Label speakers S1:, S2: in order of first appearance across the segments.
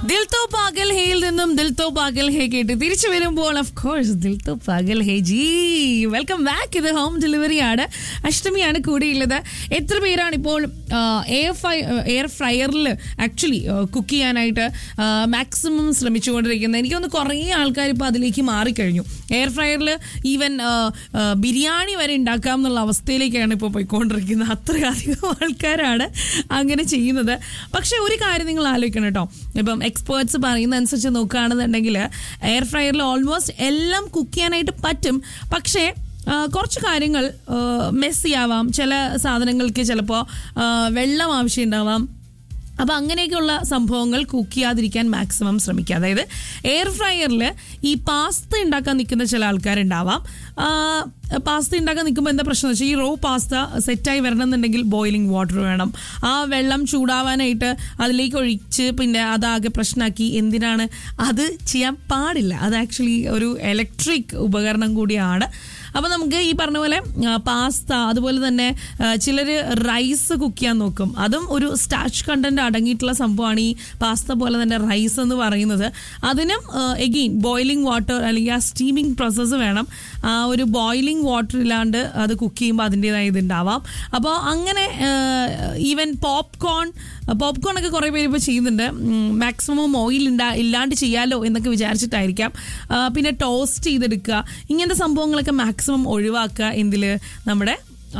S1: ദിൽ തോ പാഗൽ ഹേയിൽ നിന്നും ദിൽ തോ പാഗൽ ഹേ കേട്ട് തിരിച്ചു വരുമ്പോൾ ഓഫ് കോഴ്സ് ദിൽ തോ പാഗൽ ഹേ ജി വെൽക്കം ബാക്ക് ഇത് ഹോം ഡെലിവറി ആണ് അഷ്ടമിയാണ് കൂടിയുള്ളത് എത്ര പേരാണ് ഇപ്പോൾ എയർ ഫ്രൈ എയർ ഫ്രയറിൽ ആക്ച്വലി കുക്ക് ചെയ്യാനായിട്ട് മാക്സിമം ശ്രമിച്ചുകൊണ്ടിരിക്കുന്നത് എനിക്കൊന്ന് കുറേ ആൾക്കാർ ഇപ്പോൾ അതിലേക്ക് മാറിക്കഴിഞ്ഞു എയർ ഫ്രയറിൽ ഈവൻ ബിരിയാണി വരെ ഉണ്ടാക്കാം എന്നുള്ള അവസ്ഥയിലേക്കാണ് ഇപ്പോൾ പോയിക്കൊണ്ടിരിക്കുന്നത് അത്രയധികം ആൾക്കാരാണ് അങ്ങനെ ചെയ്യുന്നത് പക്ഷേ ഒരു കാര്യം നിങ്ങൾ ആലോചിക്കണം കേട്ടോ ഇപ്പം എക്സ്പേർട്സ് പറയുന്ന അനുസരിച്ച് നോക്കുകയാണെന്നുണ്ടെങ്കിൽ എയർ ഫ്രയറിൽ ഓൾമോസ്റ്റ് എല്ലാം കുക്ക് ചെയ്യാനായിട്ട് പറ്റും പക്ഷേ ആ, കുറച്ച് കാര്യങ്ങൾ മെസ്സി ആവാം ചില സാധനങ്ങൾക്ക് ചിലപ്പോൾ വെള്ളം ആവശ്യമുണ്ടാവാം അപ്പോൾ അങ്ങനെയൊക്കെയുള്ള സംഭവങ്ങൾ കുക്ക് ചെയ്യാതിരിക്കാൻ മാക്സിമം ശ്രമിക്കുക അതായത് എയർ ഫ്രയറിൽ ഈ പാസ്ത ഉണ്ടാക്കാൻ നിൽക്കുന്ന ചില ആൾക്കാരുണ്ടാവാം പാസ്ത ഉണ്ടാക്കാൻ നിൽക്കുമ്പോൾ എന്താ പ്രശ്നം എന്ന് വെച്ചാൽ ഈ റോ പാസ്ത സെറ്റായി വരണം എന്നുണ്ടെങ്കിൽ ബോയിലിംഗ് വാട്ടർ വേണം ആ വെള്ളം ചൂടാവാനായിട്ട് അതിലേക്ക് ഒഴിച്ച് പിന്നെ അതാകെ പ്രശ്നമാക്കി എന്തിനാണ് അത് ചെയ്യാൻ പാടില്ല അത് ആക്ച്വലി ഒരു ഇലക്ട്രിക് ഉപകരണം കൂടിയാണ് അപ്പോൾ നമുക്ക് ഈ പറഞ്ഞ പോലെ പാസ്ത അതുപോലെ തന്നെ ചിലർ റൈസ് കുക്ക് ചെയ്യാൻ നോക്കും അതും ഒരു സ്റ്റാച്ച് കണ്ടന്റ് അടങ്ങിയിട്ടുള്ള സംഭവമാണ് ഈ പാസ്ത പോലെ തന്നെ റൈസ് എന്ന് പറയുന്നത് അതിനും എഗെയിൻ ബോയിലിംഗ് വാട്ടർ അല്ലെങ്കിൽ ആ സ്റ്റീമിംഗ് പ്രോസസ്സ് വേണം ആ ഒരു ബോയിലിംഗ് വാട്ടർ ഇല്ലാണ്ട് അത് കുക്ക് ചെയ്യുമ്പോൾ അതിൻ്റെതായ ഇതുണ്ടാവാം അപ്പോൾ അങ്ങനെ ഈവൻ പോപ്കോൺ പോപ്കോൺ ഒക്കെ കുറേ പേര് ഇപ്പോൾ ചെയ്യുന്നുണ്ട് മാക്സിമം ഓയിൽ ഇണ്ടാ ഇല്ലാണ്ട് ചെയ്യാലോ എന്നൊക്കെ വിചാരിച്ചിട്ടായിരിക്കാം ആ, പിന്നെ ടോസ്റ്റ് ചെയ്തെടുക്കുക ഇങ്ങനത്തെ സംഭവങ്ങളൊക്കെ മാക്സിമം ഒഴിവാക്കുക എന്തിൽ നമ്മുടെ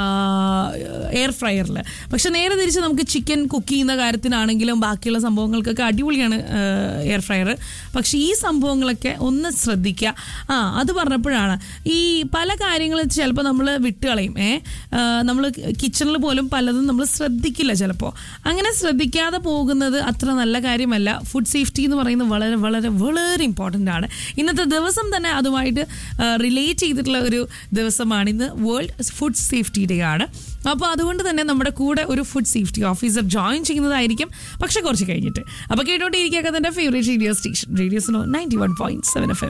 S1: എയർ ഫ്രയറിൽ പക്ഷെ നേരെ തിരിച്ച് നമുക്ക് ചിക്കൻ കുക്ക് ചെയ്യുന്ന കാര്യത്തിനാണെങ്കിലും ബാക്കിയുള്ള സംഭവങ്ങൾക്കൊക്കെ അടിപൊളിയാണ് എയർ ഫ്രയർ പക്ഷെ ഈ സംഭവങ്ങളൊക്കെ ഒന്ന് ശ്രദ്ധിക്കുക ആ അത് പറഞ്ഞപ്പോഴാണ് ഈ പല കാര്യങ്ങളും ചിലപ്പോൾ നമ്മൾ വിട്ടുകളയും ഏ നമ്മൾ കിച്ചണിൽ പോലും പലതും നമ്മൾ ശ്രദ്ധിക്കില്ല ചിലപ്പോൾ അങ്ങനെ ശ്രദ്ധിക്കാതെ പോകുന്നത് അത്ര നല്ല കാര്യമല്ല ഫുഡ് സേഫ്റ്റി എന്ന് പറയുന്നത് വളരെ വളരെ വളരെ ഇമ്പോർട്ടൻ്റ് ആണ് ഇന്നത്തെ ദിവസം തന്നെ അതുമായിട്ട് റിലേറ്റ് ചെയ്തിട്ടുള്ള ഒരു ദിവസമാണ് ഇന്ന് വേൾഡ് ഫുഡ് സേഫ്റ്റി ഡേ ആണ് അപ്പോൾ അതുകൊണ്ട് തന്നെ നമ്മുടെ കൂടെ ഒരു ഫുഡ് സേഫ്റ്റി ഓഫീസർ ജോയിൻ ചെയ്യുന്നതായിരിക്കും പക്ഷെ കുറച്ച് കഴിഞ്ഞിട്ട് അപ്പോൾ കേട്ടോണ്ടിരിക്കുക തന്നെ ഫേവറേറ്റ് റേഡിയോ സ്റ്റേഷൻ റേഡിയോസിനോ ninety one point seven F M